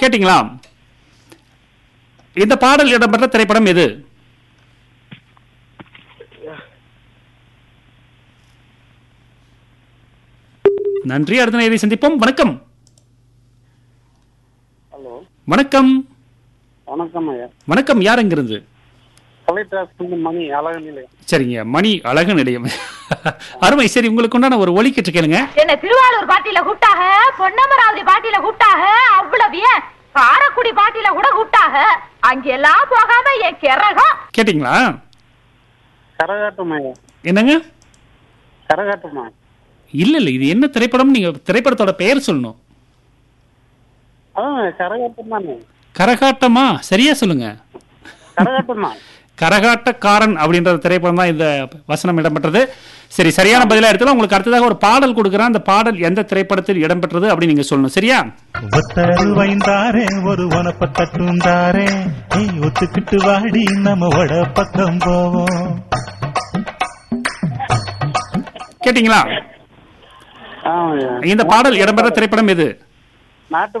கேட்டிங்களா இந்த பாடல் இடம்பெற்ற திரைப்படம் எது நன்றி அடுத்த நேரை சந்திப்போம் வணக்கம் ஹலோ வணக்கம் வணக்கம் ஐயா வணக்கம் யார் எங்கிருந்து கலெக்டர் மணி அழகு நிலையம் சரிங்க மணி அழகு நிலையம் அருமை சரி உங்களுக்கு உண்டான ஒரு ஒலிக்கிட்டு கேளுங்க என்ன திருவாரூர் பாட்டியில கூப்பிட்டாக பொன்னமராவதி பாட்டியில கூப்பிட்டாக அவ்வளவு ஏன் காரக்குடி பாட்டியில கூட கூப்பிட்டாக அங்கெல்லாம் போகாம என் கிறகம் கேட்டிங்களா கரகாட்டம் ஐயா என்னங்க கரகாட்டமா இல்ல இல்ல இது என்ன திரைப்படம் நீங்க திரைப்படத்தோட பெயர் சொல்லணும் அதான் கரகாட்டம் தானே கரகாட்டமா சரியா சொல்லுங்க கரகாட்டம் தான் கரகாட்டக்காரன் அப்படின்ற திரைப்படம் தான் இந்த வசனம் இடம்பெற்றது சரி சரியான பதிலா எடுத்தாலும் உங்களுக்கு அடுத்ததாக ஒரு பாடல் கொடுக்குறேன் அந்த பாடல் எந்த திரைப்படத்தில் இடம்பெற்றது அப்படின்னு நீங்க சொல்லணும் சரியா ஒத்தரு வைந்தாரே ஒரு உனப்ப தட்டுந்தாரே நீ ஒத்துக்கிட்டு வாடி நம்ம வட பக்கம் போவோம் கேட்டிங்களா ஆ ஐயா இந்த பாடல் இடம்பெற்ற திரைப்படம் எது நாட்டு